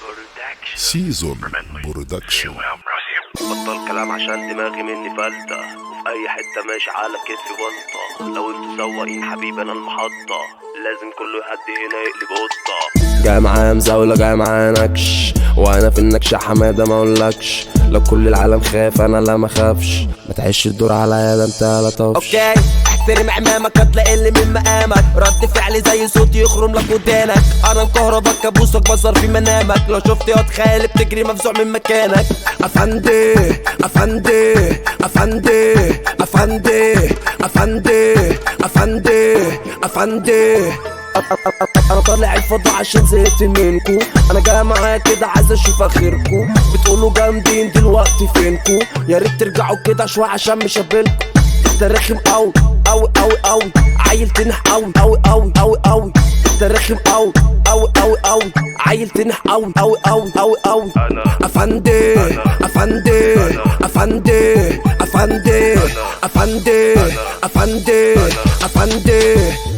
سيزون برودكشن بطل كلام عشان دماغي مني فلتة وفي اي حتة ماشي على كتفي بلطة لو انتوا سواقين حبيبي انا المحطة لازم كله يهدي هنا يقلب قطة جاي معايا مزاولة جاي معايا نكش وانا في النكش يا حمادة ما اقولكش لو كل العالم خاف انا لا ما خافش ما تعيش الدور عليا ده انت لا طفش اوكي احترم عمامك هتلاقي اللي من مقامك رد فعلي زي صوت يخرم لك ودانك انا مكهربك كابوسك بظهر في منامك لو شفت ياض خيال بتجري مفزوع من مكانك افندي افندي افندي افندي افندي افندي افندي انا طالع الفضة عشان زهقت منكو انا جاي معايا كده عايز اشوف اخركو بتقولوا جامدين دلوقتي فينكو يا ريت ترجعوا كده شوية عشان مش قابلكو انت رخم اوي اوي اوي اوي عيل تنح اوي اوي اوي اوي اوي انت رخم اوي اوي اوي اوي عيل تنح اوي اوي اوي اوي اوي افندي افندي افندي افندي افندي افندي افندي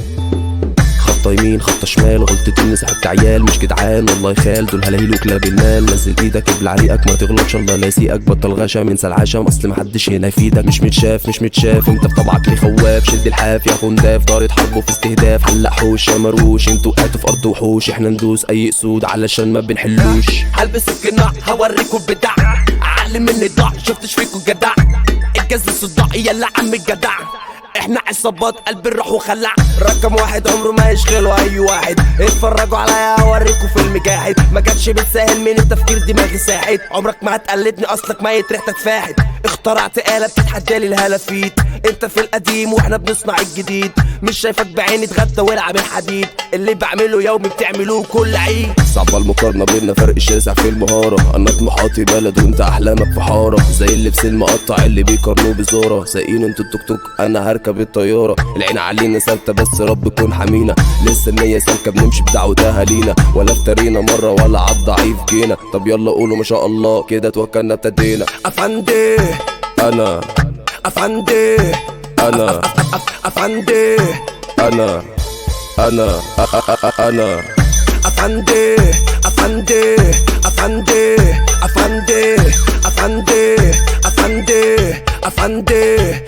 خطة يمين خطة شمال غلطت اني سحبت عيال مش جدعان والله خال دول هلاهيل وكلاب النال نزل ايدك ابلع ريقك ما تغلطش الله لا يسيئك بطل غشا من العشم اصل محدش هنا يفيدك مش متشاف مش متشاف انت في طبعك ليه خواف شد الحاف يا خنداف دارت حرب وفي استهداف حلق حوش يا مروش انتوا وقعتوا في ارض وحوش احنا ندوس اي اسود علشان ما بنحلوش هلبس القناع هوريكم البدع اعلم مني ضاع شفتش فيكم جدع الجز الصداع يلا عم الجدع احنا عصابات قلب الروح وخلع رقم واحد عمره ما يشغله اي واحد اتفرجوا عليا اوريكم فيلم جاحد ما جاتش بالساهل من التفكير دماغي ساحت عمرك ما هتقلدني اصلك ميت ريحتك فاحت اخترعت آلة بتتحدى لي الهلافيت انت في القديم واحنا بنصنع الجديد مش شايفك بعيني اتغدى والعب الحديد اللي بعمله يومي بتعملوه كل عيد صعبة المقارنة بينا فرق شاسع في المهارة أنا طموحاتي بلد وأنت أحلامك في حارة زي اللبس المقطع اللي بيقارنوه بزورة سايقين انتوا التوك توك أنا هركب الطيارة العين علينا ثابتة بس رب يكون حمينا لسه النية سالكة بنمشي بدعوة أهالينا ولا افترينا مرة ولا عالضعيف جينا طب يلا قولوا ما شاء الله كده توكلنا ابتدينا افندي أنا افندي أنا افندي أنا أنا أنا افندي افندي افندي افندي افندي افندي افندي